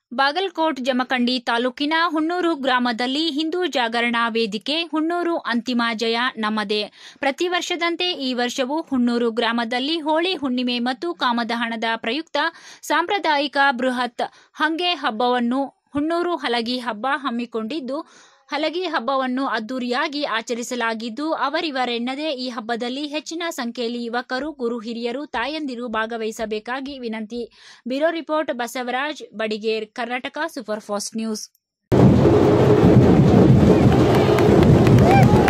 ಬಾಗಲಕೋಟ್ ಜಮಖಂಡಿ ತಾಲೂಕಿನ ಹುಣ್ಣೂರು ಗ್ರಾಮದಲ್ಲಿ ಹಿಂದೂ ಜಾಗರಣಾ ವೇದಿಕೆ ಹುಣ್ಣೂರು ಅಂತಿಮ ಜಯ ನಮ್ಮದೇ ಪ್ರತಿ ವರ್ಷದಂತೆ ಈ ವರ್ಷವೂ ಹುಣ್ಣೂರು ಗ್ರಾಮದಲ್ಲಿ ಹೋಳಿ ಹುಣ್ಣಿಮೆ ಮತ್ತು ಕಾಮದಹಣದ ಪ್ರಯುಕ್ತ ಸಾಂಪ್ರದಾಯಿಕ ಬೃಹತ್ ಹಂಗೆ ಹಬ್ಬವನ್ನು ಹುಣ್ಣೂರು ಹಲಗಿ ಹಬ್ಬ ಹಮ್ಮಿಕೊಂಡಿದ್ದು ಹಲಗಿ ಹಬ್ಬವನ್ನು ಅದ್ದೂರಿಯಾಗಿ ಆಚರಿಸಲಾಗಿದ್ದು ಅವರಿವರೆನ್ನದೇ ಈ ಹಬ್ಬದಲ್ಲಿ ಹೆಚ್ಚಿನ ಸಂಖ್ಯೆಯಲ್ಲಿ ಯುವಕರು ಗುರು ಹಿರಿಯರು ತಾಯಂದಿರು ಭಾಗವಹಿಸಬೇಕಾಗಿ ವಿನಂತಿ bureau report Basavaraj Badiger Karnataka superfast news